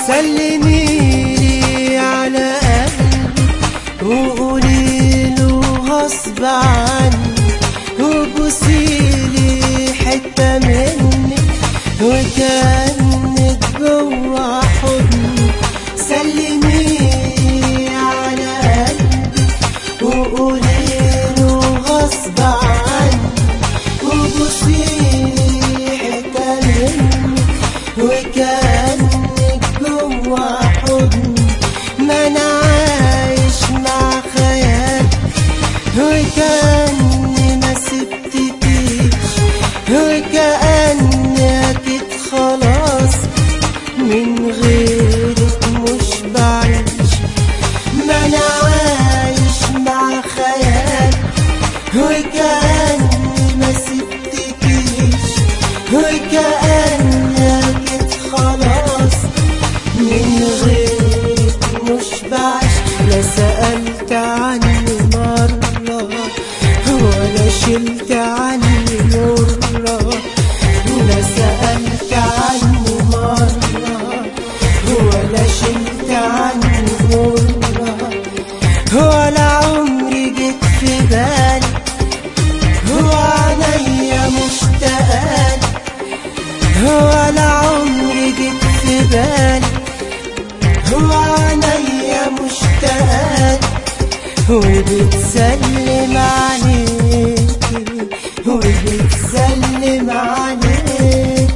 سلميلي على قلبي وقولي له غصب عني وبوسيلي حتة مني وكأنك جوا حضني سلميلي على قلبي وقولي له غصب عني وبوسيلي حتة مني وكأنك جوا حضني ما أنا عايش مع خيال وكأني ما سبتكيش وكأني أكيد خلاص من غيرك مش بعيش ما أنا عايش مع خيال وكأني ما سبتكيش وكأني أكيد خلاص من غيرك مش بعيش لا سألت عني مرة ولا شلت عني مرة لا سألت عني مرة ولا شلت عني مرة ولا عمري جيت في بالي وعليا مشتاقة ولا عمري جيت في بالي وعليا مشتاقة وبتسلم عليكي وبتسلم عليكي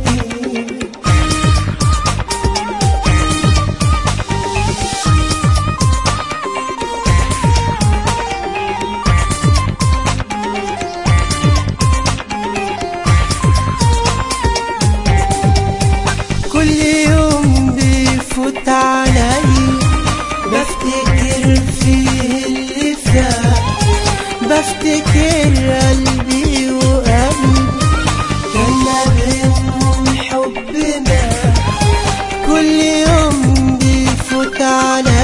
كل يوم بيفوت علي بفتكر فيه اللي فات بفتكر قلبي وقلبي كان ما بينهم حب ما كل يوم بيفوت علي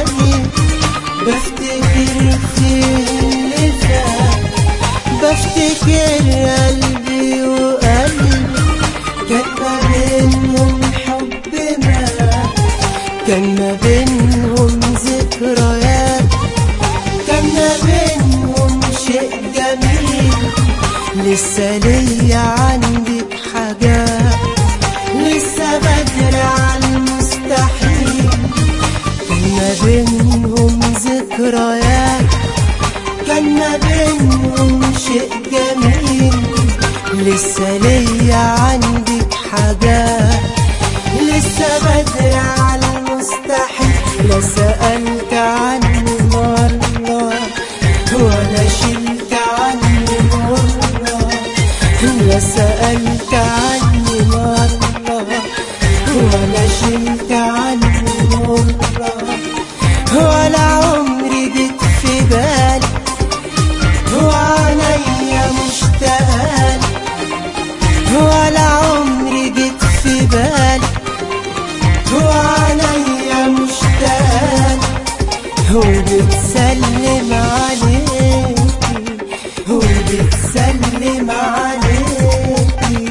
بفتكر فيه اللي فات بفتكر قلبي وقلبي كان ما بينهم حب ما كان ما بينهم ذكريات كان ما بينهم شيء جميل لسه ليا عندك حاجات لسه بدري على المستحيل كان ما بينهم ذكريات كان ما بينهم شيء جميل لسه ليا عندك حاجات لسه بدري على المستحيل لا سألت عني مرة ولا شلت عني مرة لا سألت عني مرة ولا شلت عني مرة ولا عمري جيت في بالي وعليا مشتاق ولا عمري جيت في بالي وعليا مشتاق وبتسلم عليكي وبتسلم عليكي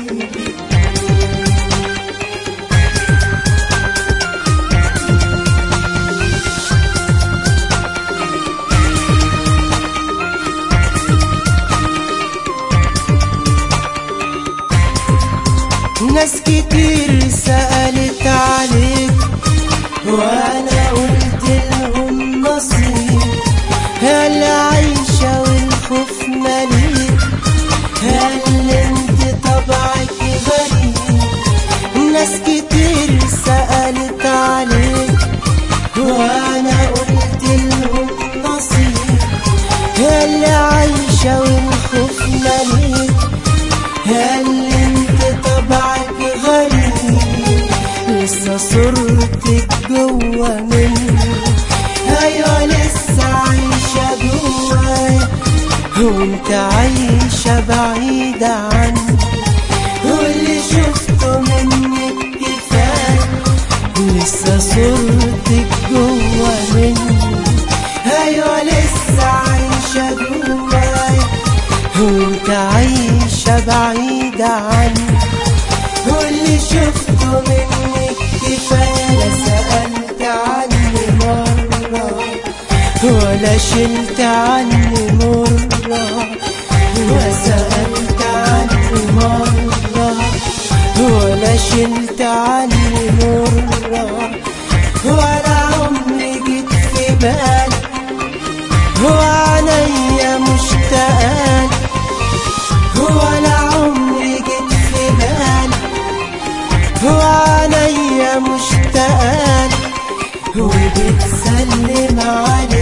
ناس كتير سألت عليك وانا قلت لهم نصيب هل عايشة والخوف مليك هل انت طبعك غريب ناس كتير سألت عليك وانا قلت لهم نصيب هل عايشة والخوف مليك هل انت طبعك غريب لسه صورتك جوا مني ايوه لسه عايشة جوايا وانت عايشة بعيدة عني واللي شفته منك كفاية لسه صورتك جوا مني ايوه لسه عايشة جوايا وانت عايشة بعيدة عني واللي شفته منك كفاية لا سألت ولا شلت عني مرة وسألت عني مرة ولا شلت عني مرة ولا عمري جيت في بالي وعليا مشتاق ولا عمري جيت في بالي وعليا مشتاق وبتسلم علي